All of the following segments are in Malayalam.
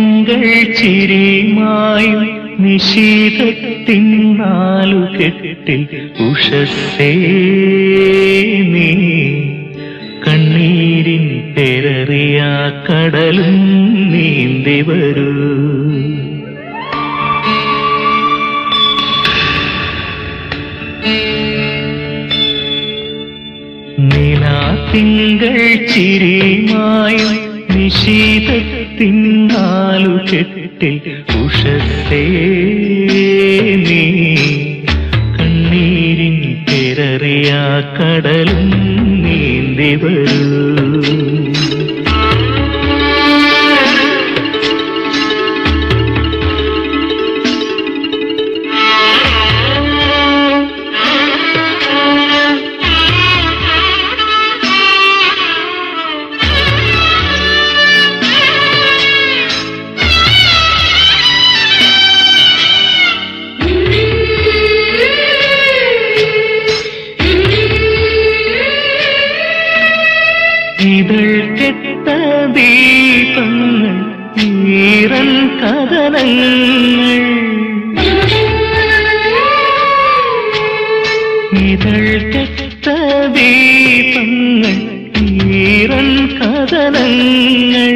തിങ്കൾ ചിരിമായും നിശീതത്തിൻ നാലു കെട്ടിൽ ഉഷസ്സേ നീ കണ്ണീരിൻ പെരറിയ കടലും നീന്തി വരൂ നിലാത്തിങ്കൾ ചിരിമായും നിശീതത്തിൻ നാലു കെട്ടിൽ ഉഷസ്സേ നീ കണ്ണീരിൻ പെരറിയ കടലും നീന്തി വരൂ ഇതൾ കെട്ട ദീപങ്ങൾ ഈറൻ കഥനങ്ങൾ ഇതൾ കെട്ട ദീപങ്ങൾ ഈറൻ കഥനങ്ങൾ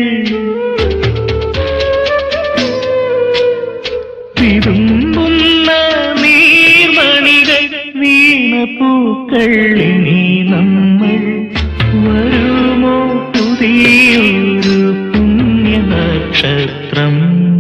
തിരുമ്പുന്ന നീർമണികൾ വീണപൂക്കൾ ഇനി നമ്മൾ വരുമോ പുതിയൊരു പുണ്യനക്ഷത്രം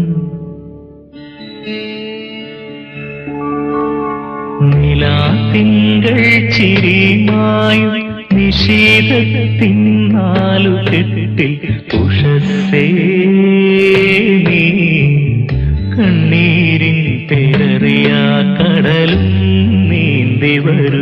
നിലാത്തിങ്കൾ ചിരിമായും നിശീതത്തിൻ നാലു കെട്ടിൽ ഉഷസ്സേ നീ കണ്ണീരിൻ പേരറിയ കടലും നീന്തി വരൂ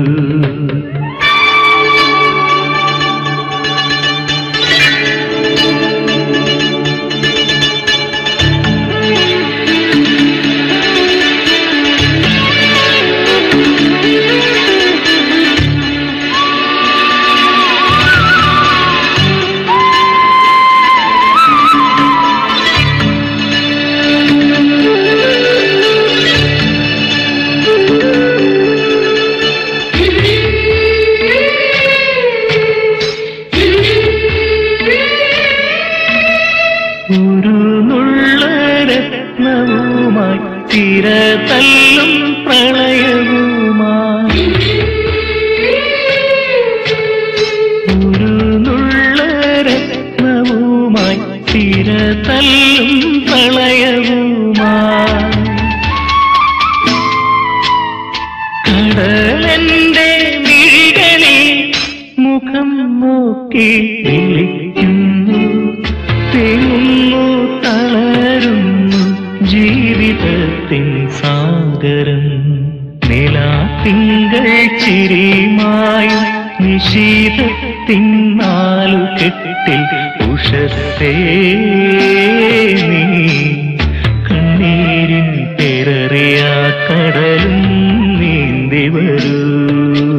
ഒരു നുള്ളരത്നവുമായി തിര തല്ലും പ്രളയവുമായി ഒരു നുള്ളരത്നവുമായി തിര തല്ലും പ്രളയവുമായി കടലന്റെ മിഴികളിൽ മുഖം നോക്കി വിളിക്കുന്നു തെങ്ങുന്നു തളരുന്നു ജീവിതത്തിൻ സാഗരം നിലാത്തിങ്കൾ ചിരിമായും നിശീതത്തിൻ നാലു കെട്ടിൽ ഉഷസ്സേ നീ കണ്ണീരിൻ പെരറിയ കടലും നീന്തി വരൂ